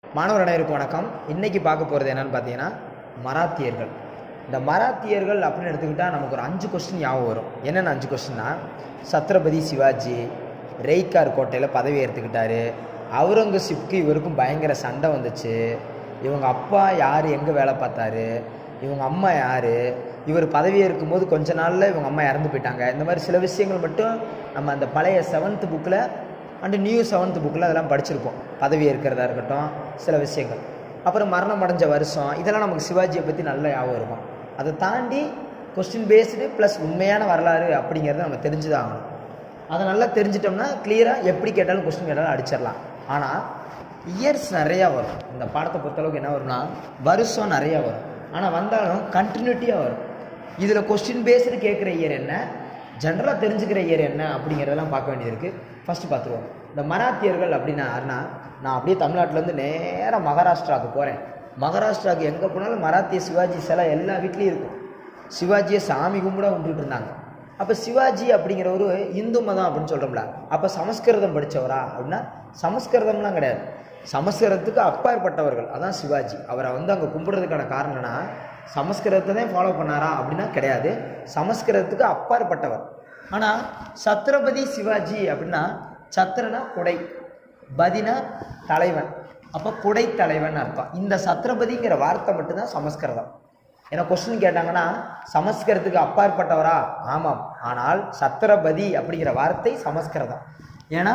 மாணவர் அனைவருக்கும் வணக்கம் இன்னைக்கு பார்க்க போகிறது என்னன்னு பார்த்தீங்கன்னா மராத்தியர்கள் இந்த மராத்தியர்கள் அப்படின்னு எடுத்துக்கிட்டால் நமக்கு ஒரு அஞ்சு கொஸ்டின் ஞாபகம் வரும் என்னென்ன அஞ்சு கொஸ்டின்னா சத்ரபதி சிவாஜி ரெய்கார் கோட்டையில் பதவி ஏற்றுக்கிட்டாரு அவுரங்கசீப்க்கு இவருக்கும் பயங்கர சண்டை வந்துச்சு இவங்க அப்பா யார் எங்கே வேலை பார்த்தாரு இவங்க அம்மா யார் இவர் பதவி இருக்கும்போது கொஞ்ச நாளில் இவங்க அம்மா இறந்து போயிட்டாங்க இந்த மாதிரி சில விஷயங்கள் மட்டும் நம்ம அந்த பழைய செவன்த் புக்கில் அண்டு நியூ செவன்த் புக்கில் அதெல்லாம் படிச்சிருப்போம் பதவி ஏற்கிறதா இருக்கட்டும் சில விஷயங்கள் அப்புறம் மரணம் அடைஞ்ச வருஷம் இதெல்லாம் நமக்கு சிவாஜியை பற்றி நல்ல ஞாபகம் இருக்கும் அதை தாண்டி கொஸ்டின் பேஸ்டு ப்ளஸ் உண்மையான வரலாறு அப்படிங்கிறத நம்ம தெரிஞ்சு தான் ஆகணும் அதை நல்லா தெரிஞ்சிட்டோம்னா கிளியராக எப்படி கேட்டாலும் கொஸ்டின் கேட்டாலும் அடிச்சிடலாம் ஆனால் இயர்ஸ் நிறையா வரும் இந்த பாடத்தை பொறுத்தளவுக்கு என்ன வரும்னா வருஷம் நிறையா வரும் ஆனால் வந்தாலும் கண்டினியூட்டியாக வரும் இதில் கொஸ்டின் பேஸ்டு கேட்குற இயர் என்ன ஜென்ரலாக தெரிஞ்சுக்கிற இயர் என்ன அப்படிங்கிறதெல்லாம் பார்க்க வேண்டியது இருக்குது ஃபஸ்ட்டு பார்த்துருவோம் இந்த மராத்தியர்கள் அப்படின்னா யாருன்னா நான் அப்படியே தமிழ்நாட்டிலேருந்து நேராக மகாராஷ்டிராவுக்கு போகிறேன் மகாராஷ்டிராவுக்கு எங்கே போனாலும் மராத்திய சிவாஜி சிலை எல்லா வீட்லேயும் இருக்கும் சிவாஜியை சாமி கும்பிட கும்பிட்டுட்டு இருந்தாங்க அப்போ சிவாஜி அப்படிங்கிற ஒரு இந்து மதம் அப்படின்னு சொல்கிறோம்ல அப்போ சமஸ்கிருதம் படித்தவரா அப்படின்னா சமஸ்கிருதம்லாம் கிடையாது சமஸ்கிருதத்துக்கு அப்பாற்பட்டவர்கள் அதான் சிவாஜி அவரை வந்து அங்கே கும்பிடுறதுக்கான காரணம்னா சமஸ்கிருதத்தை தான் ஃபாலோ பண்ணாரா அப்படின்னா கிடையாது சமஸ்கிருதத்துக்கு அப்பாற்பட்டவர் ஆனால் சத்ரபதி சிவாஜி அப்படின்னா சத்திரனா குடை பதினா தலைவன் அப்போ குடை தலைவன் அர்த்தம் இந்த சத்ரபதிங்கிற வார்த்தை மட்டும்தான் சமஸ்கிருதம் ஏன்னா கொஸ்டின் கேட்டாங்கன்னா சமஸ்கிருதத்துக்கு அப்பாற்பட்டவரா ஆமாம் ஆனால் சத்ரபதி அப்படிங்கிற வார்த்தை சமஸ்கிருதம் ஏன்னா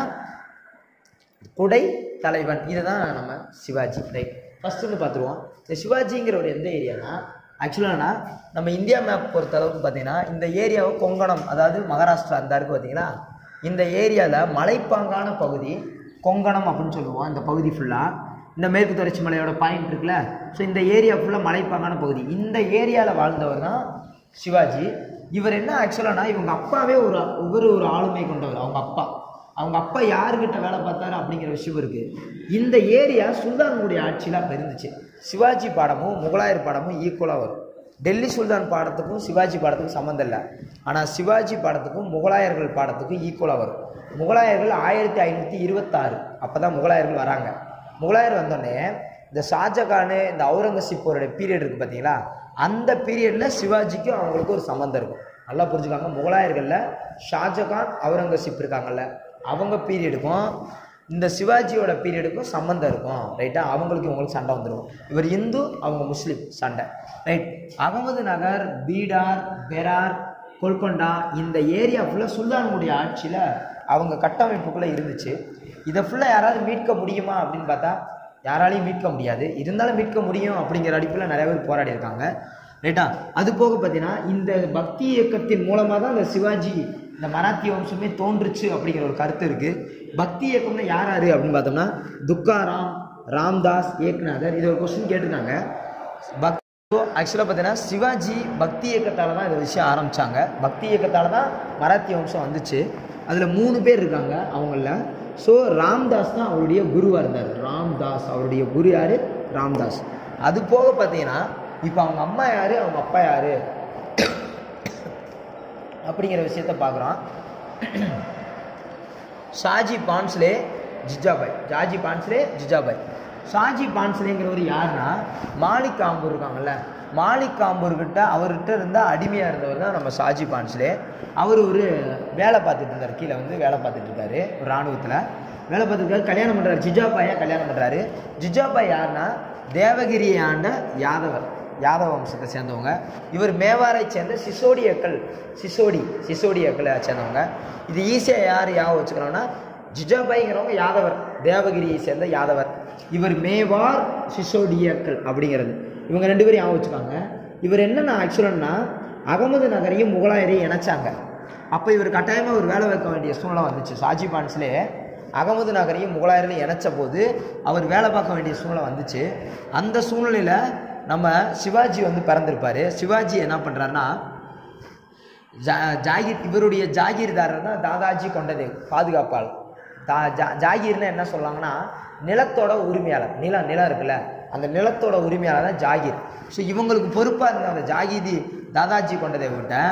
குடை தலைவன் இதுதான் நம்ம சிவாஜி ரைட் ஃபஸ்ட்டு வந்து பார்த்துருவோம் இந்த சிவாஜிங்கிற ஒரு எந்த ஏரியானா ஆக்சுவலானா நம்ம இந்தியா மேப் பொறுத்த அளவுக்கு பார்த்தீங்கன்னா இந்த ஏரியாவை கொங்கணம் அதாவது மகாராஷ்டிரா அந்த இருக்கு பார்த்தீங்களா இந்த ஏரியாவில் மலைப்பாங்கான பகுதி கொங்கணம் அப்படின்னு சொல்லுவோம் இந்த பகுதி ஃபுல்லாக இந்த மேற்கு தொடர்ச்சி மலையோட பாயிண்ட் இருக்குல்ல ஸோ இந்த ஏரியா ஃபுல்லாக மலைப்பாங்கான பகுதி இந்த ஏரியாவில் வாழ்ந்தவர் தான் சிவாஜி இவர் என்ன ஆக்சுவலானா இவங்க அப்பாவே ஒரு ஒவ்வொரு ஒரு ஆளுமை கொண்டவர் அவங்க அப்பா அவங்க அப்பா யாருக்கிட்ட வேலை பார்த்தாரு அப்படிங்கிற விஷயம் இருக்குது இந்த ஏரியா சுல்தானுடைய ஆட்சியில் அப்போ இருந்துச்சு சிவாஜி பாடமும் முகலாயர் பாடமும் ஈக்குவலாக வரும் டெல்லி சுல்தான் பாடத்துக்கும் சிவாஜி பாடத்துக்கும் சம்மந்தம் இல்லை ஆனால் சிவாஜி பாடத்துக்கும் முகலாயர்கள் பாடத்துக்கும் ஈக்குவலாக வரும் முகலாயர்கள் ஆயிரத்தி ஐநூற்றி இருபத்தாறு அப்போ தான் முகலாயர்கள் வராங்க முகலாயர் வந்தோடனே இந்த ஷாஜகானு இந்த அவுரங்கசீப்போருடைய பீரியட் இருக்குது பார்த்தீங்களா அந்த பீரியடில் சிவாஜிக்கும் அவங்களுக்கும் ஒரு சம்மந்தம் இருக்கும் நல்லா புரிஞ்சுக்காங்க முகலாயர்களில் ஷாஜகான் அவுரங்கசீப் இருக்காங்கல்ல அவங்க பீரியடுக்கும் இந்த சிவாஜியோட பீரியடுக்கும் சம்மந்தம் இருக்கும் ரைட்டா அவங்களுக்கு இவங்களுக்கு சண்டை வந்துடும் இவர் இந்து அவங்க முஸ்லீம் சண்டை ரைட் அகமது நகர் பீடார் பெரார் கொல்கொண்டா இந்த ஏரியா ஃபுல்லாக சுல்தானுடைய ஆட்சியில் அவங்க கட்டமைப்புக்குள்ளே இருந்துச்சு இதை ஃபுல்லாக யாராவது மீட்க முடியுமா அப்படின்னு பார்த்தா யாராலையும் மீட்க முடியாது இருந்தாலும் மீட்க முடியும் அப்படிங்கிற அடிப்பில் நிறைய பேர் போராடி இருக்காங்க ரைட்டா அது போக பார்த்தீங்கன்னா இந்த பக்தி இயக்கத்தின் மூலமாக தான் இந்த சிவாஜி இந்த மராத்திய வம்சமே தோன்றுச்சு அப்படிங்கிற ஒரு கருத்து இருக்குது பக்தி இயக்கம்னா யார் யார் அப்படின்னு பார்த்தோம்னா துக்காராம் ராம்தாஸ் ஏக்நாதர் இது ஒரு கொஸ்டின் கேட்டிருக்காங்க பக் ஆக்சுவலாக பார்த்தீங்கன்னா சிவாஜி பக்தி இயக்கத்தால் தான் இந்த விஷயம் ஆரம்பித்தாங்க பக்தி இயக்கத்தால் தான் மராத்திய வம்சம் வந்துச்சு அதில் மூணு பேர் இருக்காங்க அவங்கள ஸோ ராம்தாஸ் தான் அவருடைய குருவாக இருந்தார் ராம்தாஸ் அவருடைய குரு யார் ராம்தாஸ் அது போக பார்த்தீங்கன்னா இப்போ அவங்க அம்மா யார் அவங்க அப்பா யார் அப்படிங்கிற விஷயத்த பார்க்குறோம் ஷாஜி பான்ஸ்லே ஜிஜாபாய் ஜாஜி பான்ஸ்லே ஜிஜாபாய் ஷாஜி பான்ஸ்லேங்கிறவர் யாருன்னா மாலிக் காம்பூர் இருக்காங்கல்ல மாலிக் காம்பூர்கிட்ட அவர்கிட்ட இருந்த அடிமையாக இருந்தவர் தான் நம்ம ஷாஜி பான்ஸ்லே அவர் ஒரு வேலை பார்த்துட்டு இருந்தார் கீழே வந்து வேலை பார்த்துட்டு இருக்காரு ஒரு இராணுவத்தில் வேலை பார்த்துருக்காரு கல்யாணம் பண்ணுறாரு ஜிஜாபாயை கல்யாணம் பண்ணுறாரு ஜிஜாபாய் யாருன்னா தேவகிரியை ஆண்ட யாதவர் யாதவ வம்சத்தை சேர்ந்தவங்க இவர் மேவாரை சேர்ந்த சிசோடியக்கள் சிசோடி சிசோடியக்களை சேர்ந்தவங்க இது ஈஸியாக யார் யாவை வச்சுக்கிறோம்னா ஜிஜாபாய்ங்கிறவங்க யாதவர் தேவகிரியை சேர்ந்த யாதவர் இவர் மேவார் சிசோடியக்கள் அப்படிங்கிறது இவங்க ரெண்டு பேரும் ஞாபகம் வச்சுக்காங்க இவர் என்னென்ன ஆக்சுவலன்னா அகமது நகரையும் முகலாயரையும் இணைச்சாங்க அப்போ இவர் கட்டாயமாக ஒரு வேலை வைக்க வேண்டிய சூழ்நிலை வந்துச்சு ஷாஜி பான்ஸ்லே அகமது நகரையும் முகலாயரையும் இணைச்ச போது அவர் வேலை பார்க்க வேண்டிய சூழ்நிலை வந்துச்சு அந்த சூழ்நிலையில் நம்ம சிவாஜி வந்து பிறந்திருப்பார் சிவாஜி என்ன பண்ணுறாருன்னா ஜா ஜாகிர் இவருடைய ஜாகீர்தாரர் தான் தாதாஜி கொண்டதேவ் பாதுகாப்பாளர் தா ஜா ஜாகீர்னு என்ன சொல்லுவாங்கன்னா நிலத்தோட உரிமையாளர் நிலம் நிலம் இருக்குல்ல அந்த நிலத்தோட உரிமையாளர் தான் ஜாகீர் ஸோ இவங்களுக்கு பொறுப்பாக இருந்த அந்த ஜாகிதி தாதாஜி கொண்டதேவ்கிட்ட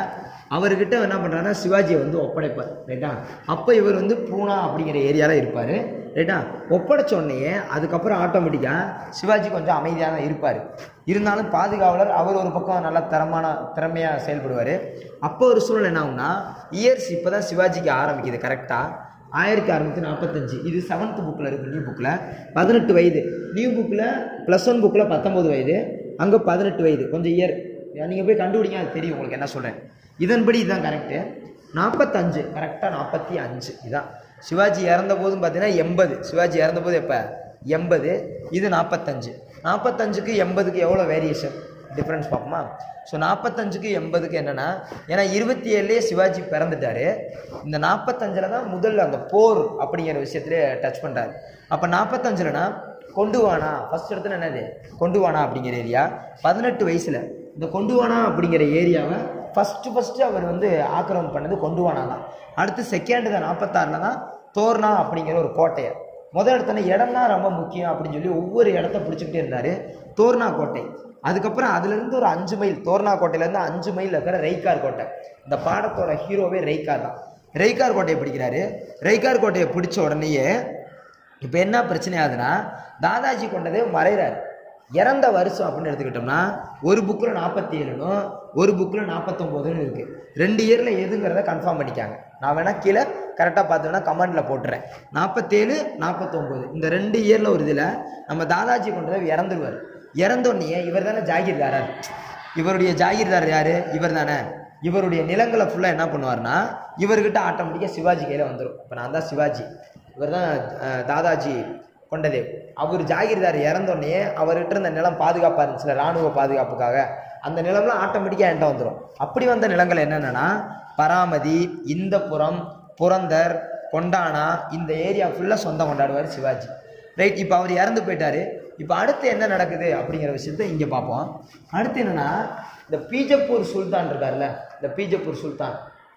அவர்கிட்ட என்ன பண்ணுறாருன்னா சிவாஜியை வந்து ஒப்படைப்பார் ரைட்டா அப்போ இவர் வந்து பூனா அப்படிங்கிற ஏரியாவில் இருப்பார் ரைட்டா ஒப்படைச்ச உடனே அதுக்கப்புறம் ஆட்டோமேட்டிக்காக சிவாஜி கொஞ்சம் அமைதியாக தான் இருப்பார் இருந்தாலும் பாதுகாவலர் அவர் ஒரு பக்கம் நல்லா தரமான திறமையாக செயல்படுவார் அப்போ ஒரு சூழ்நிலை என்ன ஆகும்னா இயர்ஸ் இப்போ தான் சிவாஜிக்கு ஆரம்பிக்குது கரெக்டாக ஆயிரத்தி அறநூற்றி நாற்பத்தஞ்சு இது செவன்த் புக்கில் இருக்குது நியூ புக்கில் பதினெட்டு வயது நியூ புக்கில் ப்ளஸ் ஒன் புக்கில் பத்தொம்பது வயது அங்கே பதினெட்டு வயது கொஞ்சம் இயர் நீங்கள் போய் கண்டுபிடிங்க அது தெரியும் உங்களுக்கு என்ன சொல்கிறேன் இதன்படி இதுதான் கரெக்டு நாற்பத்தஞ்சு கரெக்டாக நாற்பத்தி அஞ்சு இதான் சிவாஜி இறந்த போதும் பார்த்தீங்கன்னா எண்பது சிவாஜி இறந்த போது எப்போ எண்பது இது நாற்பத்தஞ்சு நாற்பத்தஞ்சுக்கு எண்பதுக்கு எவ்வளோ வேரியேஷன் டிஃப்ரென்ஸ் பார்ப்போமா ஸோ நாற்பத்தஞ்சுக்கு எண்பதுக்கு என்னென்னா ஏன்னா இருபத்தி ஏழுலேயே சிவாஜி பிறந்துட்டாரு இந்த நாற்பத்தஞ்சில் தான் முதல்ல அந்த போர் அப்படிங்கிற விஷயத்துலேயே டச் பண்ணுறாரு அப்போ நாற்பத்தஞ்சில்னா கொண்டு வானா ஃபஸ்ட் இடத்துல என்னது கொண்டு வானா அப்படிங்கிற ஏரியா பதினெட்டு வயசில் இந்த கொண்டு வானா அப்படிங்கிற ஏரியாவை ஃபஸ்ட்டு ஃபஸ்ட்டு அவர் வந்து ஆக்கிரமம் பண்ணது கொண்டு வானா தான் அடுத்து செகண்ட் தான் நாற்பத்தாறில் தான் தோர்னா அப்படிங்கிற ஒரு கோட்டையை முதல் இடத்துல இடம் தான் ரொம்ப முக்கியம் அப்படின்னு சொல்லி ஒவ்வொரு இடத்த பிடிச்சிக்கிட்டே இருந்தார் தோர்னா கோட்டை அதுக்கப்புறம் அதுலேருந்து ஒரு அஞ்சு மைல் தோர்னா கோட்டையிலேருந்து அஞ்சு மைல் இருக்கிற ரெய்கார் கோட்டை இந்த பாடத்தோட ஹீரோவே ரெய்கார் தான் ரெய்கார் கோட்டையை பிடிக்கிறாரு ரெய்கார் கோட்டையை பிடிச்ச உடனேயே இப்போ என்ன பிரச்சனை ஆகுதுன்னா தாதாஜி கொண்டதே மறைகிறார் இறந்த வருஷம் அப்படின்னு எடுத்துக்கிட்டோம்னா ஒரு புக்கில் நாற்பத்தி ஏழுனும் ஒரு புக்கில் நாற்பத்தொம்போதுன்னு இருக்குது ரெண்டு இயரில் எதுங்கிறத கன்ஃபார்ம் பண்ணிக்காங்க நான் வேணால் கீழே கரெக்டாக பார்த்தோன்னா கமெண்டில் போட்டுறேன் நாற்பத்தேழு நாற்பத்தொம்போது இந்த ரெண்டு இயரில் ஒரு இதில் நம்ம தாதாஜி கொண்டதை இறந்துருவார் இறந்தோடனே இவர் தானே ஜாகிர்தாரர் இவருடைய ஜாகிர்தார் யார் இவர் தானே இவருடைய நிலங்களை ஃபுல்லாக என்ன பண்ணுவார்னா இவர்கிட்ட ஆட்டோமேட்டிக்காக சிவாஜி கையில் வந்துடும் இப்போ நான் தான் சிவாஜி இவர் தான் தாதாஜி கொண்டதேவ் அவர் ஜாகிர்தார் இறந்தோடனே அவர்கிட்ட இருந்த நிலம் பாதுகாப்பாக இருந்துச்சுல இராணுவ பாதுகாப்புக்காக அந்த நிலம்லாம் ஆட்டோமேட்டிக்காக என்கிட்ட வந்துடும் அப்படி வந்த நிலங்கள் என்னென்னா பராமதி இந்தப்புறம் புரந்தர் கொண்டானா இந்த ஏரியா ஃபுல்லாக சொந்தம் கொண்டாடுவார் சிவாஜி ரைட் இப்போ அவர் இறந்து போயிட்டாரு இப்போ அடுத்து என்ன நடக்குது அப்படிங்கிற விஷயத்த இங்கே பார்ப்போம் அடுத்து என்னென்னா இந்த பீஜப்பூர் சுல்தான் இருக்கார்ல இந்த பீஜப்பூர் சுல்தான்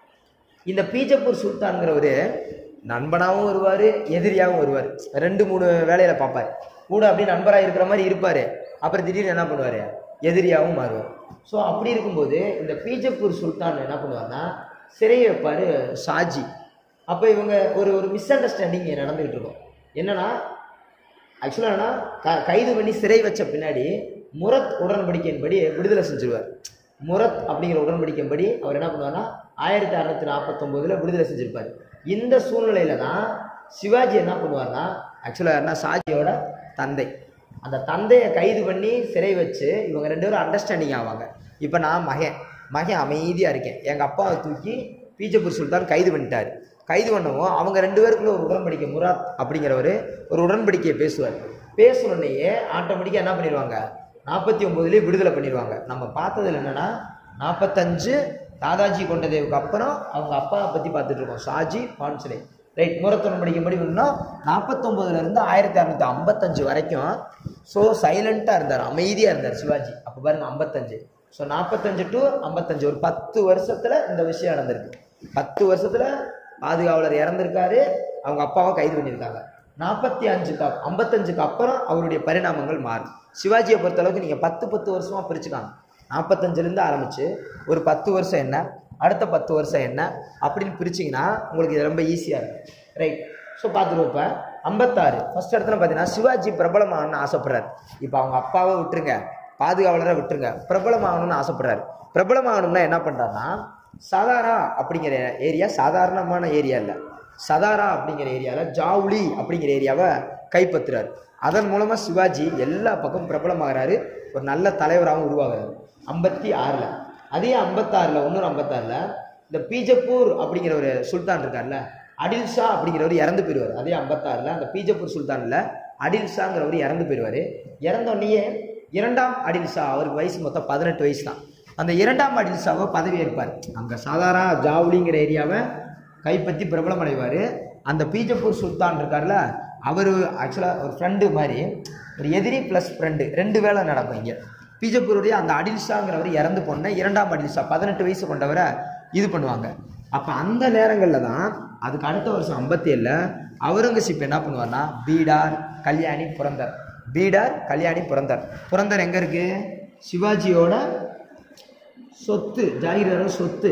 இந்த பீஜப்பூர் சுல்தான்கிறவர் நண்பனாகவும் வருவார் எதிரியாகவும் வருவார் ரெண்டு மூணு வேலையில் பார்ப்பார் கூட அப்படியே நண்பராக இருக்கிற மாதிரி இருப்பார் அப்புறம் திடீர்னு என்ன பண்ணுவார் எதிரியாகவும் மாறுவார் ஸோ அப்படி இருக்கும்போது இந்த பீஜப்பூர் சுல்தான் என்ன பண்ணுவார்னா சிறையை வைப்பார் ஷாஜி அப்போ இவங்க ஒரு ஒரு மிஸ் அண்டர்ஸ்டாண்டிங் நடந்துகிட்டு இருக்கும் என்னன்னா ஆக்சுவலாக என்னன்னா க கைது பண்ணி சிறை வச்ச பின்னாடி முரத் உடன்படிக்கையின்படி விடுதலை செஞ்சிருவார் முரத் அப்படிங்கிற உடன்படிக்கையின்படி அவர் என்ன பண்ணுவார்னா ஆயிரத்தி அறநூற்றி நாற்பத்தொம்போதில் விடுதலை செஞ்சிருப்பார் இந்த சூழ்நிலையில தான் சிவாஜி என்ன பண்ணுவார்னா ஆக்சுவலாக யாருன்னா ஷாஜியோட தந்தை அந்த தந்தையை கைது பண்ணி சிறை வச்சு இவங்க ரெண்டு பேரும் அண்டர்ஸ்டாண்டிங் ஆவாங்க இப்போ நான் மகன் மகன் அமைதியாக இருக்கேன் எங்கள் அப்பாவை தூக்கி பீஜப்பூர் சுல்தான் கைது பண்ணிட்டார் கைது பண்ணவும் அவங்க ரெண்டு பேருக்குள்ள ஒரு உடன்படிக்கை முராத் அப்படிங்கிறவர் ஒரு உடன்படிக்கையை பேசுவார் பேசுனோடனேயே ஆட்டோமேட்டிக்காக என்ன பண்ணிடுவாங்க நாற்பத்தி ஒம்போதுலேயே விடுதலை பண்ணிடுவாங்க நம்ம பார்த்ததுல என்னென்னா நாற்பத்தஞ்சு தாதாஜி கொண்டதேவுக்கு அப்புறம் அவங்க அப்பாவை பற்றி பார்த்துட்டு இருக்கோம் ஷாஜி பான்சலே ரைட் முரத்தொன்று படிக்கும்படி பண்ணோம் நாற்பத்தொம்போதுலேருந்து ஆயிரத்தி அறநூற்றி ஐம்பத்தஞ்சு வரைக்கும் ஸோ சைலண்ட்டாக இருந்தார் அமைதியாக இருந்தார் சிவாஜி அப்போ பாருங்க ஐம்பத்தஞ்சு ஸோ நாற்பத்தஞ்சு டு ஐம்பத்தஞ்சு ஒரு பத்து வருஷத்தில் இந்த விஷயம் நடந்திருக்கு பத்து வருஷத்தில் பாதுகாவலர் இறந்திருக்காரு அவங்க அப்பாவை கைது பண்ணியிருக்காங்க நாற்பத்தி அஞ்சுக்கு ஐம்பத்தஞ்சுக்கு அப்புறம் அவருடைய பரிணாமங்கள் மாறும் சிவாஜியை பொறுத்தளவுக்கு நீங்கள் பத்து பத்து வருஷமாக பிரிச்சுக்காங்க நாற்பத்தஞ்சிலேருந்து ஆரம்பித்து ஒரு பத்து வருஷம் என்ன அடுத்த பத்து வருஷம் என்ன அப்படின்னு பிரிச்சிங்கன்னா உங்களுக்கு இது ரொம்ப ஈஸியாக இருக்கும் ரைட் ஸோ பார்த்துருவோம் இப்போ ஐம்பத்தாறு ஃபர்ஸ்ட் இடத்துல பார்த்தீங்கன்னா சிவாஜி பிரபலமாகணும்னு ஆசைப்படுறாரு இப்போ அவங்க அப்பாவை விட்டுருங்க பாதுகாவலரை விட்டுருங்க பிரபலமாகணும்னு ஆசைப்படுறாரு பிரபலமாகணும்னா என்ன பண்ணுறாருன்னா சதாரா அப்படிங்கிற ஏரியா சாதாரணமான ஏரியா இல்லை சதாரா அப்படிங்கிற ஏரியாவில் ஜாவுலி அப்படிங்கிற ஏரியாவை கைப்பற்றுறாரு அதன் மூலமாக சிவாஜி எல்லா பக்கமும் பிரபலமாகறாரு ஒரு நல்ல தலைவராகவும் உருவாகிறாரு ஐம்பத்தி ஆறில் அதே ஐம்பத்தாறில் இன்னொரு ஐம்பத்தாறில் இந்த பீஜப்பூர் அப்படிங்கிற ஒரு சுல்தான் இருக்கார்ல அடில் ஷா அப்படிங்கிறவர் இறந்து போயிடுவார் அதே ஐம்பத்தாறில் அந்த பீஜப்பூர் சுல்தானில் அடில் ஷாங்கிறவர் இறந்து போயிடுவார் இறந்தோடனேயே இரண்டாம் அடில் ஷா அவருக்கு வயசு மொத்தம் பதினெட்டு வயசு தான் அந்த இரண்டாம் அடில் ஷாவை பதவி ஏற்பார் அங்கே சாதாரண ஜாவுலிங்கிற ஏரியாவை கைப்பற்றி பிரபலம் அடைவார் அந்த பீஜப்பூர் சுல்தான் இருக்கார்ல அவர் ஆக்சுவலாக ஒரு ஃப்ரெண்டு மாதிரி ஒரு எதிரி ப்ளஸ் ஃப்ரெண்டு ரெண்டு வேலை நடக்கும் இங்கே பீஜப்பூருடைய அந்த அடில்ஷாங்கிறவர் இறந்து போன இரண்டாம் அடில்ஷா பதினெட்டு வயசு கொண்டவரை இது பண்ணுவாங்க அப்போ அந்த நேரங்களில் தான் அதுக்கு அடுத்த வருஷம் ஐம்பத்தி ஏழில் அவுரங்கசீப் என்ன பண்ணுவார்னா பீடார் கல்யாணி புரந்தர் பீடார் கல்யாணி புரந்தர் புரந்தர் எங்கே இருக்குது சிவாஜியோட சொத்து ஜாகிரதார சொத்து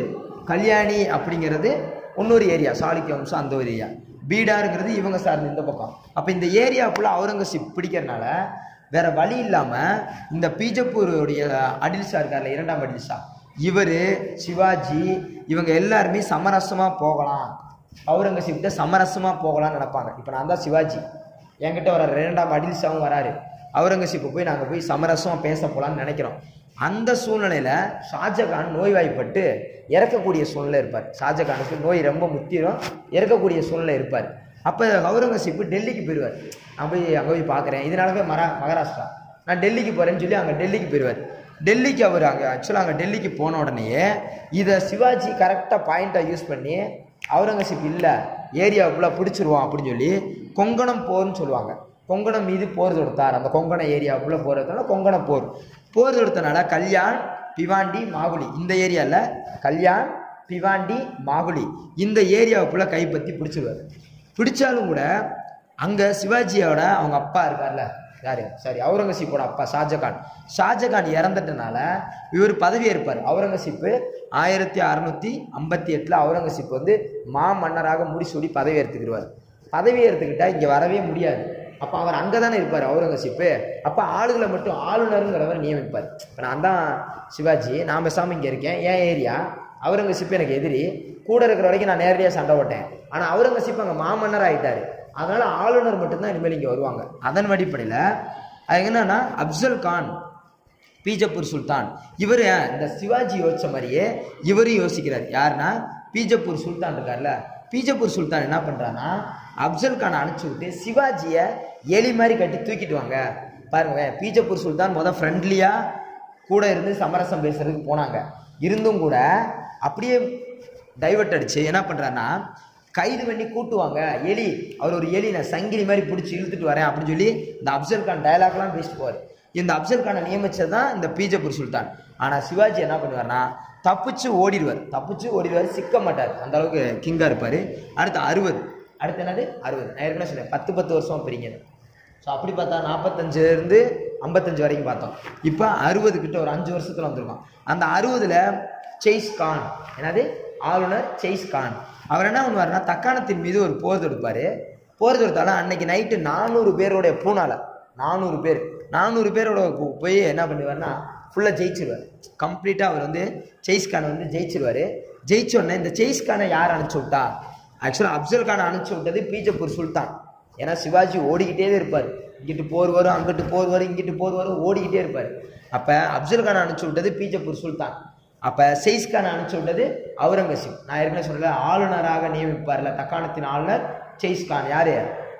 கல்யாணி அப்படிங்கிறது இன்னொரு ஏரியா சாளுக்கிய வம்சம் அந்த ஒரு ஏரியா பீடாருங்கிறது இவங்க சார்ந்த இந்த பக்கம் அப்போ இந்த ஏரியா ஃபுல்லாக அவுரங்கசீப் பிடிக்கிறனால வேற வழி இல்லாமல் இந்த பீஜப்பூருடைய அடில்ஷா இருக்கார்ல இரண்டாம் அடில்ஷா இவர் சிவாஜி இவங்க எல்லாருமே சமரசமாக போகலாம் அவுரங்கசீப்கிட்ட சமரசமாக போகலாம்னு நினைப்பாங்க இப்போ நான் தான் சிவாஜி என்கிட்ட வர இரண்டாம் அடில்ஷாவும் வராரு அவுரங்கசீப்பை போய் நாங்கள் போய் சமரசமாக பேச போகலான்னு நினைக்கிறோம் அந்த சூழ்நிலையில் ஷாஜகான் நோய்வாய்ப்பட்டு இறக்கக்கூடிய சூழ்நிலை இருப்பார் ஷாஜகானுக்கு நோய் ரொம்ப முத்திரும் இறக்கக்கூடிய சூழ்நிலை இருப்பார் அப்போ அவுரங்கசீப்பு டெல்லிக்கு போயிடுவார் நான் போய் அங்கே போய் பார்க்குறேன் இதனால போய் மரா மகாராஷ்டிரா நான் டெல்லிக்கு போகிறேன்னு சொல்லி அங்கே டெல்லிக்கு போயிடுவார் டெல்லிக்கு அவர் அங்கே ஆக்சுவலாக அங்கே டெல்லிக்கு போன உடனேயே இதை சிவாஜி கரெக்டாக பாயிண்ட்டாக யூஸ் பண்ணி அவுரங்கசீப் இல்லை ஏரியா ஃபுல்லாக பிடிச்சிருவோம் அப்படின்னு சொல்லி கொங்கணம் போர்னு சொல்லுவாங்க கொங்கணம் மீது போர் தொடுத்தார் அந்த கொங்கண ஏரியாவுக்குள்ளே போர் எடுத்தனால கொங்கண போர் போர் தொடுத்தனால கல்யாண் பிவாண்டி மாகுலி இந்த ஏரியாவில் கல்யாண் பிவாண்டி மாகுலி இந்த ஏரியாவுக்குள்ளே கைப்பற்றி பிடிச்சிருவார் பிடிச்சாலும் கூட அங்கே சிவாஜியோட அவங்க அப்பா இருக்கார்ல யாரு சாரி அவுரங்கசீப்போட அப்பா ஷாஜகான் ஷாஜகான் இறந்துட்டனால இவர் பதவி ஏற்பார் அவுரங்கசீப்பு ஆயிரத்தி அறநூற்றி ஐம்பத்தி எட்டில் அவுரங்கசீப் வந்து மா மன்னராக முடிசூடி பதவி ஏற்றுக்கிடுவார் பதவி ஏற்றுக்கிட்டா இங்கே வரவே முடியாது அப்போ அவர் அங்கே தானே இருப்பார் அவுரங்கசீப்பு அப்போ ஆளுகளை மட்டும் ஆளுநருங்கிறவர் நியமிப்பார் இப்போ நான் தான் சிவாஜி நான் பேசாமல் இங்கே இருக்கேன் என் ஏரியா அவுரங்கசீப் எனக்கு எதிரி கூட இருக்கிற வரைக்கும் நான் நேரடியாக சண்டை போட்டேன் ஆனால் அவுரங்கசீப் அங்கே மாமன்னர் ஆயிட்டாரு அதனால ஆளுநர் மட்டும்தான் இனிமேல் இங்கே வருவாங்க அதன் அடிப்படையில் அது என்னன்னா அப்சல் கான் பீஜப்பூர் சுல்தான் இவர் இந்த சிவாஜி யோசிச்ச மாதிரியே இவரும் யோசிக்கிறார் யாருன்னா பீஜப்பூர் சுல்தான் இருக்கார்ல பீஜப்பூர் சுல்தான் என்ன பண்ணுறான்னா அப்சல் கானை அனுப்பிச்சி விட்டு சிவாஜியை எலி மாதிரி கட்டி தூக்கிட்டு வாங்க பாருங்க பீஜப்பூர் சுல்தான் முத ஃப்ரெண்ட்லியாக கூட இருந்து சமரசம் பேசுறதுக்கு போனாங்க இருந்தும் கூட அப்படியே டைவர்ட் அடிச்சு என்ன பண்ணுறாருன்னா கைது பண்ணி கூட்டுவாங்க எலி அவர் ஒரு எலி நான் சங்கிலி மாதிரி பிடிச்சி இழுத்துட்டு வரேன் அப்படின்னு சொல்லி இந்த அப்சல் கான் டயலாக்லாம் பேசிட்டு போவார் இந்த அப்சல் கானை நியமிச்சது தான் இந்த பீஜப்பூர் சுல்தான் ஆனால் சிவாஜி என்ன பண்ணுவார்னா தப்பிச்சு ஓடிடுவார் தப்பிச்சு ஓடிடுவார் சிக்க மாட்டார் அந்த அளவுக்கு கிங்காக இருப்பார் அடுத்து அறுபது அடுத்து என்னது அறுபது நான் ஏற்கனவே சொன்னேன் பத்து பத்து வருஷம் பிரிங்க ஸோ அப்படி பார்த்தா நாற்பத்தஞ்சிலேருந்து ஐம்பத்தஞ்சு வரைக்கும் பார்த்தோம் இப்போ அறுபது கிட்ட ஒரு அஞ்சு வருஷத்தில் வந்திருக்கோம் அந்த அறுபதில் செய்ஸ் கான் என்னது ஆளுநர் செய்ஸ் கான் அவர் என்ன பண்ணுவார்னா தக்காணத்தின் மீது ஒரு போர் தொடுப்பார் போர் தொடுத்தாலும் அன்னைக்கு நைட்டு நானூறு பேரோடைய பூனால நானூறு பேர் நானூறு பேரோட போ- போய் என்ன பண்ணுவார்னா ஃபுல்லாக ஜெயிச்சிருவார் கம்ப்ளீட்டாக அவர் வந்து செய்ஸ் கானை வந்து ஜெயிச்சிருவார் ஜெயிச்ச உடனே இந்த செய்ஸ் கானை யார் அனுப்பிச்சு விட்டா ஆக்சுவலாக அப்சல் கானை அனுப்பிச்சு விட்டது பீஜப்பூர் சுல்தான் ஏன்னா சிவாஜி ஓடிக்கிட்டே இருப்பார் இங்கிட்டு போர் வரும் அங்கிட்டு போர் வரும் இங்கிட்டு போர் வரும் ஓடிக்கிட்டே இருப்பார் அப்போ அப்சல் கானை அனுப்பிச்சு விட்டது பீஜப்பூர் சுல்தான் அப்போ செய்ஸ் கானை அனுப்பிச்சு விட்டது அவுரங்கசீப் நான் ஏற்கனவே சொன்னல ஆளுநராக நியமிப்பார்ல தக்காணத்தின் ஆளுநர் செய்ஸ் கான் யாரு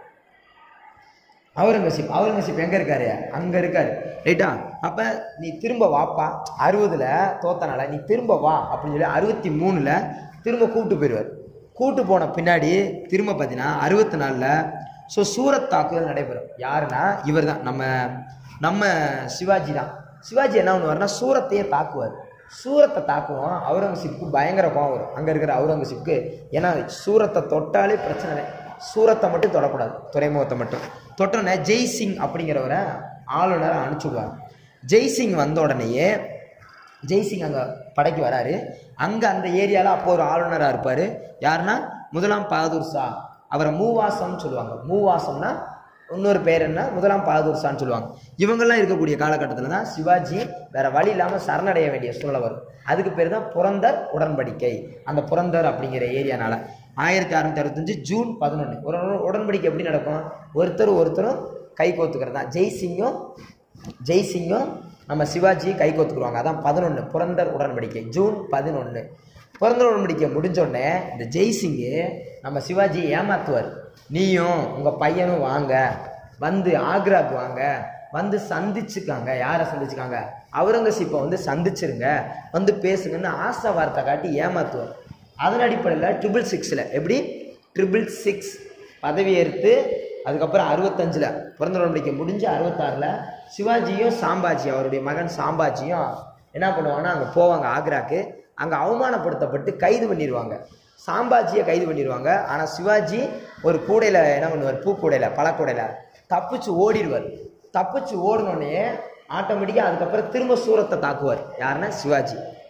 அவுரங்கசீப் அவுரங்கசீப் எங்கே இருக்காரு அங்கே இருக்காரு ரைட்டா அப்போ நீ திரும்ப வாப்பா அறுபதில் தோத்தனால நீ திரும்ப வா அப்படின்னு சொல்லி அறுபத்தி மூணில் திரும்ப கூப்பிட்டு போயிடுவார் கூட்டு போன பின்னாடி திரும்ப பார்த்தீங்கன்னா அறுபத்தி நாலில் ஸோ சூரத் தாக்குதல் நடைபெறும் யாருன்னா இவர் தான் நம்ம நம்ம சிவாஜி தான் சிவாஜி என்ன பண்ணுவார்னா சூரத்தையே தாக்குவார் சூரத்தை தாக்குவோம் அவுரங்கசீப்புக்கு பயங்கர கோவம் வரும் அங்கே இருக்கிற அவுரங்கசீப்புக்கு ஏன்னா சூரத்தை தொட்டாலே பிரச்சனை இல்லை சூரத்தை மட்டும் தொடக்கூடாது துறைமுகத்தை மட்டும் தொட்டோன்னே ஜெய்சிங் அப்படிங்கிறவரை ஆளுநரை அனுப்பிச்சுடுவார் ஜெய்சிங் வந்த உடனேயே ஜெய்சிங் அங்கே படைக்கு வராரு அங்கே அந்த ஏரியாவில் அப்போ ஒரு ஆளுநராக இருப்பார் யாருன்னா முதலாம் பகதூர் ஷா அவரை மூவாசம்னு சொல்லுவாங்க மூவாசம்னா இன்னொரு பேர் என்ன முதலாம் பகதூர் ஷான்னு சொல்லுவாங்க இவங்கெல்லாம் இருக்கக்கூடிய காலகட்டத்தில் தான் சிவாஜி வேற வழி இல்லாமல் சரணடைய வேண்டிய சூழ்நிலை வரும் அதுக்கு பேர் தான் புரந்தர் உடன்படிக்கை அந்த புரந்தர் அப்படிங்கிற ஏரியானால ஆயிரத்தி அறுநூத்தி அறுபத்தஞ்சு ஜூன் பதினொன்று ஒரு உடன்படிக்கை எப்படி நடக்கும் ஒருத்தர் ஒருத்தரும் கை கோத்துக்கிறது தான் ஜெய்சிங்கும் ஜெய்சிங்கும் நம்ம சிவாஜி கை கோத்துக்குருவாங்க அதான் பதினொன்று புரந்தர் உடன்படிக்கை ஜூன் பதினொன்று புரந்தர் உடன்படிக்கை முடிஞ்சோடனே இந்த ஜெய்சிங்கு நம்ம சிவாஜியை ஏமாத்துவார் நீயும் உங்கள் பையனும் வாங்க வந்து ஆக்ராக்கு வாங்க வந்து சந்திச்சுக்காங்க யாரை சந்திச்சுக்காங்க அவுரங்கசீப்பை வந்து சந்திச்சிருங்க வந்து பேசுங்கன்னு ஆசை வார்த்தை காட்டி ஏமாத்துவார் அதன் அடிப்படையில் ட்ரிபிள் சிக்ஸில் எப்படி ட்ரிபிள் சிக்ஸ் பதவியேற்று அதுக்கப்புறம் அறுபத்தஞ்சில் பிறந்த உடன்படிக்கை முடிஞ்சு அறுபத்தாறில் சிவாஜியும் சாம்பாஜி அவருடைய மகன் சாம்பாஜியும் என்ன பண்ணுவாங்கன்னா அங்கே போவாங்க ஆக்ராக்கு அங்கே அவமானப்படுத்தப்பட்டு கைது பண்ணிடுவாங்க சாம்பாஜியை கைது பண்ணிடுவாங்க ஆனால் சிவாஜி ஒரு கூடையில் என்ன பண்ணுவார் பூக்கூடையில் பழக்கூடையில் தப்பிச்சு ஓடிடுவார் தப்பிச்சு ஓடினோடனே ஆட்டோமேட்டிக்காக அதுக்கப்புறம் திரும்ப சூரத்தை தாக்குவார் யாருன்னா சிவாஜி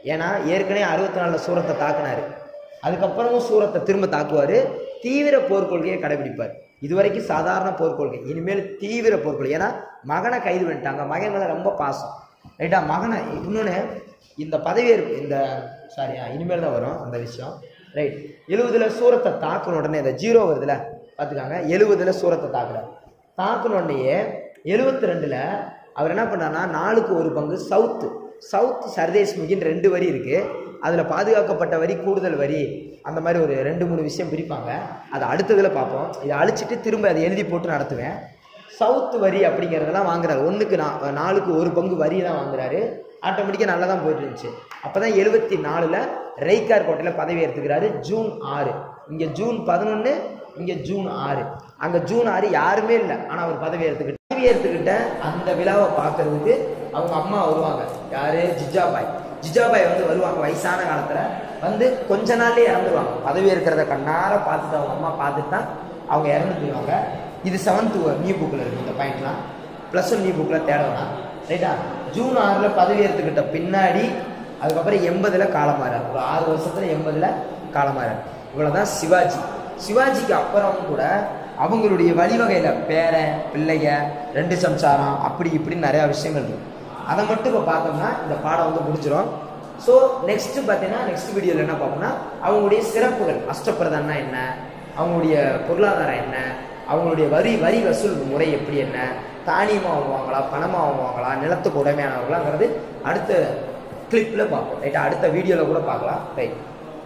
ஏன்னா ஏற்கனவே அறுபத்தி நாலில் சூரத்தை தாக்குனாரு அதுக்கப்புறமும் சூரத்தை திரும்ப தாக்குவார் தீவிர போர்க்கொள்கையை கடைபிடிப்பார் இதுவரைக்கும் சாதாரண போர்க்கொள்கை இனிமேல் தீவிர போர்க்கொள்கை ஏன்னா மகனை கைது பண்ணிட்டாங்க மகன் மேலே ரொம்ப பாசம் ரைட்டா மகனை இன்னொன்று இந்த பதவியேற்பு இந்த சாரி இனிமேல் தான் வரும் அந்த விஷயம் ரைட் எழுபதுல சூரத்தை தாக்குன உடனே இந்த ஜீரோ வருதுல பார்த்துக்காங்க எழுபதுல சூரத்தை தாக்குறாரு தாக்குன உடனேயே எழுபத்தி ரெண்டில் அவர் என்ன பண்ணார்னா நாலுக்கு ஒரு பங்கு சவுத்து சவுத் சர்தேஷ் முகின்னு ரெண்டு வரி இருக்குது அதில் பாதுகாக்கப்பட்ட வரி கூடுதல் வரி அந்த மாதிரி ஒரு ரெண்டு மூணு விஷயம் பிரிப்பாங்க அதை அடுத்ததில் பார்ப்போம் இதை அழிச்சிட்டு திரும்ப அதை எழுதி போட்டு நடத்துவேன் சவுத் வரி அப்படிங்கிறதெல்லாம் வாங்குறாரு ஒன்றுக்கு நா நாலுக்கு ஒரு பங்கு வரி தான் வாங்குறாரு ஆட்டோமேட்டிக்காக நல்லா தான் போயிட்டு இருந்துச்சு அப்போ தான் எழுபத்தி நாலில் ரெய்கார் கோட்டையில் பதவி எடுத்துக்கிறாரு ஜூன் ஆறு இங்கே ஜூன் பதினொன்று இங்கே ஜூன் ஆறு அங்கே ஜூன் ஆறு யாருமே இல்லை ஆனால் அவர் பதவி எடுத்துக்கிட்டு பதவி எடுத்துக்கிட்ட அந்த விழாவை பார்க்கறதுக்கு அவங்க அம்மா வருவாங்க யாரு ஜிஜாபாய் ஜிஜாபாய் வந்து வருவாங்க வயசான காலத்தில் வந்து கொஞ்ச நாள்லயே இறந்துருவாங்க பதவி இருக்கிறத கண்ணார பார்த்துட்டு அவங்க அம்மா பார்த்துட்டு தான் அவங்க இறந்து போயிடுவாங்க இது செவன்த் நியூ புக்கில் இருக்குது இந்த பாயிண்ட்லாம் ப்ளஸ் ஒன் நியூ புக்கில் தேட வேணாம் ரைட்டா ஜூன் ஆறில் பதவி ஏற்றுக்கிட்ட பின்னாடி அதுக்கப்புறம் எண்பதில் காலமாறார் ஒரு ஆறு வருஷத்தில் எண்பதில் காலமாறார் இவ்வளோதான் சிவாஜி சிவாஜிக்கு அப்புறம் கூட அவங்களுடைய வழிவகையில் பேரன் பிள்ளைங்க ரெண்டு சம்சாரம் அப்படி இப்படின்னு நிறையா விஷயங்கள் இருக்கு அதை மட்டும் இப்போ பார்த்தோம்னா இந்த பாடம் வந்து முடிஞ்சிடும் ஸோ நெக்ஸ்ட் பார்த்தீங்கன்னா நெக்ஸ்ட் வீடியோவில் என்ன பார்ப்போம்னா அவங்களுடைய சிறப்புகள் அஷ்டப்பிரதான்னா என்ன அவங்களுடைய பொருளாதாரம் என்ன அவங்களுடைய வரி வரி வசூல் முறை எப்படி என்ன தானியமாக வாங்குவாங்களா பணமாக வாங்குவாங்களா நிலத்துக்கு உடைமையானவங்களாங்கிறது அடுத்த கிளிப்பில் பார்ப்போம் ரைட்டா அடுத்த வீடியோவில் கூட பார்க்கலாம் ரைட்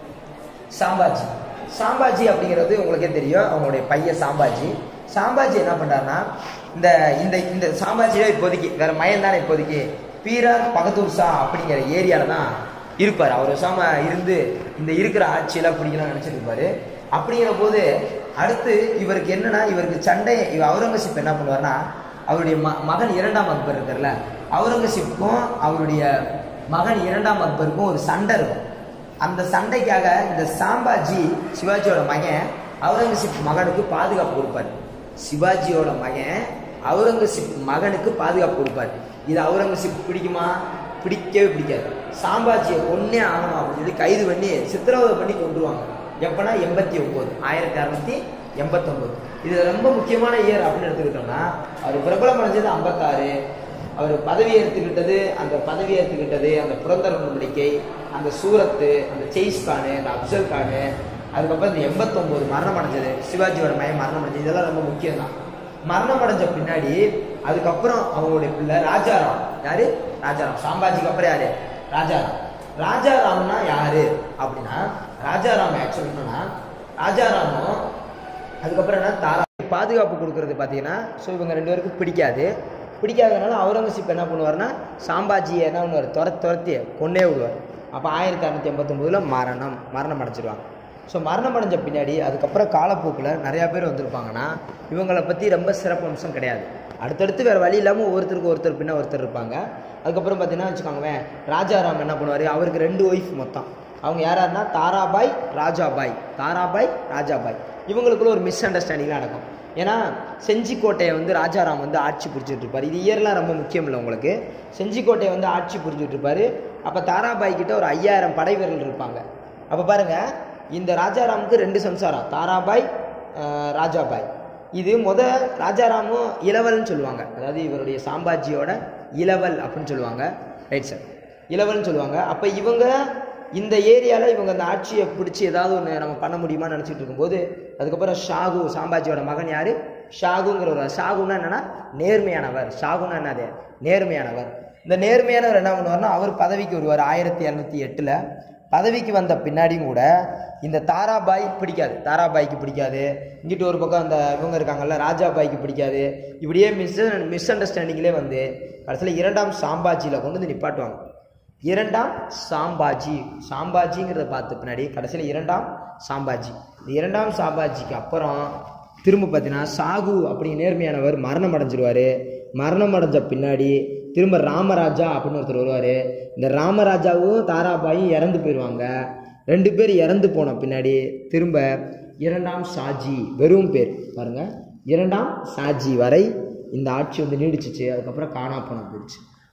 சாம்பாஜி சாம்பாஜி அப்படிங்கிறது உங்களுக்கே தெரியும் அவங்களுடைய பையன் சாம்பாஜி சாம்பாஜி என்ன பண்ணுறாருன்னா இந்த இந்த இந்த சாம்பாஜியே இப்போதைக்கு வேற மயம் தானே இப்போதைக்கு பீரார் பகதூர் ஷா அப்படிங்கிற ஏரியாவில் தான் இருப்பார் அவர் சாம இருந்து இந்த இருக்கிற ஆட்சியெல்லாம் பிடிக்கலாம் நினச்சிட்டு இருப்பாரு அப்படிங்கிற போது அடுத்து இவருக்கு என்னன்னா இவருக்கு சண்டை இவர் அவுரங்கசீப் என்ன பண்ணுவார்னா அவருடைய ம மகன் இரண்டாம் அக்பர் இருக்கார்ல அவுரங்கசீப்புக்கும் அவருடைய மகன் இரண்டாம் அக்பருக்கும் ஒரு சண்டை இருக்கும் அந்த சண்டைக்காக இந்த சாம்பாஜி சிவாஜியோட மகன் அவுரங்கசீப் மகனுக்கு பாதுகாப்பு கொடுப்பார் சிவாஜியோட மகன் அவுரங்கசீப் மகனுக்கு பாதுகாப்பு கொடுப்பார் இது அவுரங்கசீப் பிடிக்குமா பிடிக்கவே பிடிக்காது சாம்பாஜியை கொன்னே ஆகணும் அப்படின்னு சொல்லி கைது பண்ணி சித்திரவதை பண்ணி கொண்டுருவாங்க எப்போனா எண்பத்தி ஒம்பது ஆயிரத்தி அறநூற்றி எண்பத்தொம்போது இது ரொம்ப முக்கியமான இயர் அப்படின்னு எடுத்துக்கிட்டோம்னா அவர் பிரபலம் அடைஞ்சது ஐம்பத்தாறு அவர் பதவி ஏற்றுக்கிட்டது அந்த பதவி ஏற்றுக்கிட்டது அந்த புரந்தர் நம்பிக்கை அந்த சூரத்து அந்த செய்ஸ் கானு அந்த அப்சல் கானு அதுக்கப்புறம் இந்த எண்பத்தொம்போது மரணம் அடைஞ்சது சிவாஜியோட மயம் மரணம் அடைஞ்சது இதெல்லாம் ரொம்ப முக்கியம் தான் மரணம் அடைஞ்ச பின்னாடி அதுக்கப்புறம் அவங்களுடைய பிள்ளை ராஜாராம் யாரு ராஜாராம் சாம்பாஜிக்கு அப்புறம் யாரு ராஜாராம் ராஜாராம்னா யாரு அப்படின்னா ராஜாராம் ஆக்சுவலி என்னன்னா ராஜாராமும் அதுக்கப்புறம் என்ன தாரா பாதுகாப்பு கொடுக்கறது பார்த்தீங்கன்னா ஸோ இவங்க ரெண்டு பேருக்கும் பிடிக்காது பிடிக்காதனால அவுரங்கசீப் என்ன பண்ணுவார்னா சாம்பாஜியை என்ன பண்ணுவார் துரத்தி துரத்தி கொன்னே விடுவார் அப்போ ஆயிரத்தி அறநூற்றி எண்பத்தொம்போதில் மரணம் மரணம் அடைஞ்சிருவாங்க ஸோ மரணம் அடைஞ்ச பின்னாடி அதுக்கப்புறம் காலப்போக்கில் நிறையா பேர் வந்திருப்பாங்கன்னா இவங்களை பற்றி ரொம்ப சிறப்பம்சம் கிடையாது அடுத்தடுத்து வேறு வழி இல்லாமல் ஒவ்வொருத்தருக்கு ஒருத்தர் பின்ன ஒருத்தர் இருப்பாங்க அதுக்கப்புறம் பார்த்தீங்கன்னா வச்சுக்கோங்களேன் ராஜாராம் என்ன பண்ணுவார் அவருக்கு ரெண்டு ஒய்ஃப் மொத்தம் அவங்க யாராருன்னா தாராபாய் ராஜாபாய் தாராபாய் ராஜாபாய் இவங்களுக்குள்ள ஒரு மிஸ் அண்டர்ஸ்டாண்டிங்லாம் நடக்கும் ஏன்னா செஞ்சிக்கோட்டையை வந்து ராஜாராம் வந்து ஆட்சி புரிஞ்சுட்டு இருப்பார் இது இயர்லாம் ரொம்ப முக்கியம் இல்லை உங்களுக்கு செஞ்சிக்கோட்டையை வந்து ஆட்சி புரிஞ்சுட்டு இருப்பார் அப்போ தாராபாய் கிட்ட ஒரு ஐயாயிரம் படை வீரர்கள் இருப்பாங்க அப்போ பாருங்க இந்த ராஜாராமுக்கு ரெண்டு சம்சாரம் தாராபாய் அஹ், ராஜாபாய் இது முத ராஜாராமும் இளவல்னு சொல்லுவாங்க அதாவது இவருடைய சாம்பாஜியோட இளவல் அப்படின்னு சொல்லுவாங்க ரைட் சார் இளவல்னு சொல்லுவாங்க அப்போ இவங்க இந்த ஏரியாவில் இவங்க அந்த ஆட்சியை பிடிச்சி ஏதாவது ஒன்று நம்ம பண்ண முடியுமான்னு நினச்சிட்டு இருக்கும்போது அதுக்கப்புறம் ஷாகு சாம்பாஜியோட மகன் யார் ஷாகுங்கிற ஒரு ஷாகுன்னா என்னன்னா நேர்மையானவர் ஷாகுன்னா என்னது நேர்மையானவர் இந்த நேர்மையானவர் என்ன பண்ணுவார்னா அவர் பதவிக்கு வருவார் ஆயிரத்தி இரநூத்தி எட்டில் பதவிக்கு வந்த பின்னாடியும் கூட இந்த தாராபாய் பிடிக்காது தாராபாய்க்கு பிடிக்காது இங்கிட்டு ஒரு பக்கம் அந்த இவங்க இருக்காங்கல்ல ராஜாபாய்க்கு பிடிக்காது இப்படியே மிஸ் மிஸ் அண்டர்ஸ்டாண்டிங்லேயே வந்து கடைசியில் இரண்டாம் சாம்பாஜியில் கொண்டு வந்து நிப்பாட்டுவாங்க இரண்டாம் சாம்பாஜி சாம்பாஜிங்கிறத பார்த்த பின்னாடி கடைசியில் இரண்டாம் சாம்பாஜி இந்த இரண்டாம் சாம்பாஜிக்கு அப்புறம் திரும்ப பார்த்தீங்கன்னா சாகு அப்படி நேர்மையானவர் மரணம் அடைஞ்சிருவார் மரணம் அடைஞ்ச பின்னாடி திரும்ப ராமராஜா அப்படின்னு ஒருத்தர் வருவார் இந்த ராமராஜாவும் தாராபாயும் இறந்து போயிடுவாங்க ரெண்டு பேர் இறந்து போன பின்னாடி திரும்ப இரண்டாம் ஷாஜி வெறும் பேர் பாருங்க இரண்டாம் ஷாஜி வரை இந்த ஆட்சி வந்து நீடிச்சிச்சு அதுக்கப்புறம் காணா போன போயிடுச்சு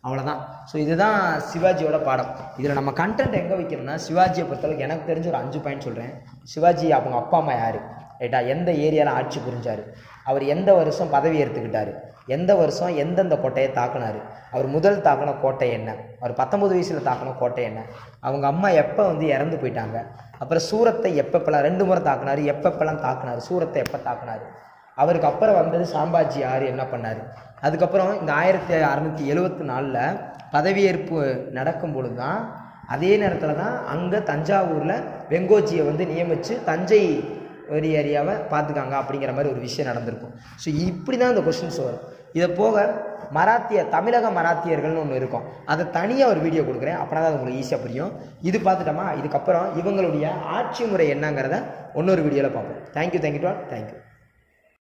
அவ்வளோதான் ஸோ இதுதான் சிவாஜியோட பாடம் இதில் நம்ம கண்டென்ட் எங்கே வைக்கணும்னா சிவாஜியை பொறுத்தளவுக்கு எனக்கு தெரிஞ்ச ஒரு அஞ்சு பாயிண்ட் சொல்கிறேன் சிவாஜி அவங்க அப்பா அம்மா யார் ரைட்டா எந்த ஏரியாவில் ஆட்சி புரிஞ்சார் அவர் எந்த வருஷம் பதவி ஏற்றுக்கிட்டாரு எந்த வருஷம் எந்தெந்த கோட்டையை தாக்குனாரு அவர் முதல் தாக்கின கோட்டை என்ன அவர் பத்தொம்பது வயசில் தாக்கின கோட்டை என்ன அவங்க அம்மா எப்போ வந்து இறந்து போயிட்டாங்க அப்புறம் சூரத்தை எப்பப்பெல்லாம் ரெண்டு முறை தாக்குனாரு எப்பப்பெல்லாம் தாக்குனாரு சூரத்தை எப்போ தாக்குனாரு அவருக்கு அப்புறம் வந்தது சாம்பாஜி யார் என்ன பண்ணார் அதுக்கப்புறம் இந்த ஆயிரத்தி அறநூற்றி எழுவத்தி நாலில் பதவியேற்பு நடக்கும் பொழுது தான் அதே நேரத்தில் தான் அங்கே தஞ்சாவூரில் வெங்கோஜியை வந்து நியமித்து தஞ்சை ஒரு ஏரியாவை பார்த்துக்காங்க அப்படிங்கிற மாதிரி ஒரு விஷயம் நடந்திருக்கும் ஸோ இப்படி தான் இந்த கொஷின்ஸ் வரும் இதை போக மராத்திய தமிழக மராத்தியர்கள்னு ஒன்று இருக்கும் அதை தனியாக ஒரு வீடியோ கொடுக்குறேன் அப்படின்னா தான் அது உங்களுக்கு ஈஸியாக புரியும் இது பார்த்துட்டோமா இதுக்கப்புறம் இவங்களுடைய ஆட்சி முறை என்னங்கிறத இன்னொரு வீடியோவில் பார்ப்போம் thank you thank you to all thank you